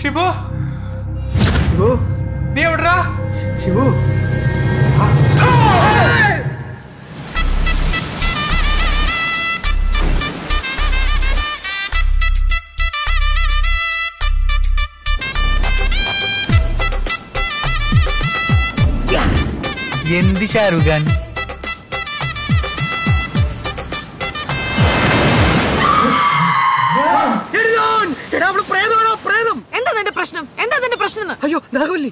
ഷിബു ശിവു നീ എവിടാ ശിവു എന്ത് ഷാരൂഖ് ഖാൻ എടാ അവള് പ്രേതമാണോ പ്രേതം എന്താ നിന്റെ പ്രശ്നം എന്താ നിന്റെ പ്രശ്നം എന്ന്? അയ്യോ നാഗവല്ലി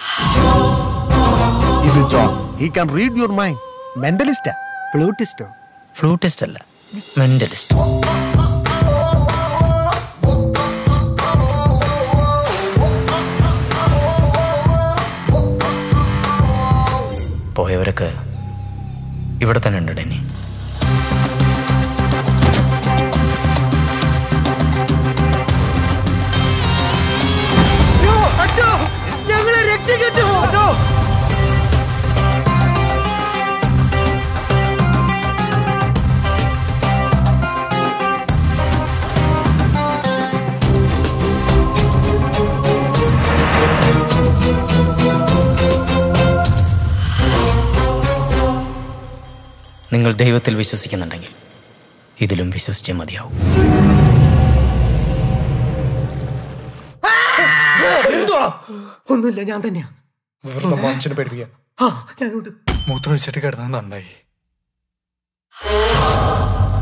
ഇത് John he can read your mind മെന്റലിസ്റ്റാ ഫ്ലൂട്ടിസ്റ്റോ ഫ്ലൂട്ടിസ്റ്റ് അല്ല മെന്റലിസ്റ്റ് പോയവരൊക്കെ ഇവിടെ തന്നെ ഉണ്ട് ഡെന്നി അച്ഛോ ഞങ്ങളെ രക്ഷിക്കട്ടോ അച്ഛോ നിങ്ങൾ ദൈവത്തിൽ വിശ്വസിക്കുന്നുണ്ടെങ്കിൽ ഇതിലും വിശ്വസിച്ചേ മതിയാവും ഒന്നുമില്ല ഞാൻ തന്നെയാ വെറുതെ മനുഷ്യനെ പേടിപ്പിക്കാം ആ ഞാനുണ്ട് മൂത്രം ഒഴിച്ചിട്ട് കിടന്നത് നന്നായി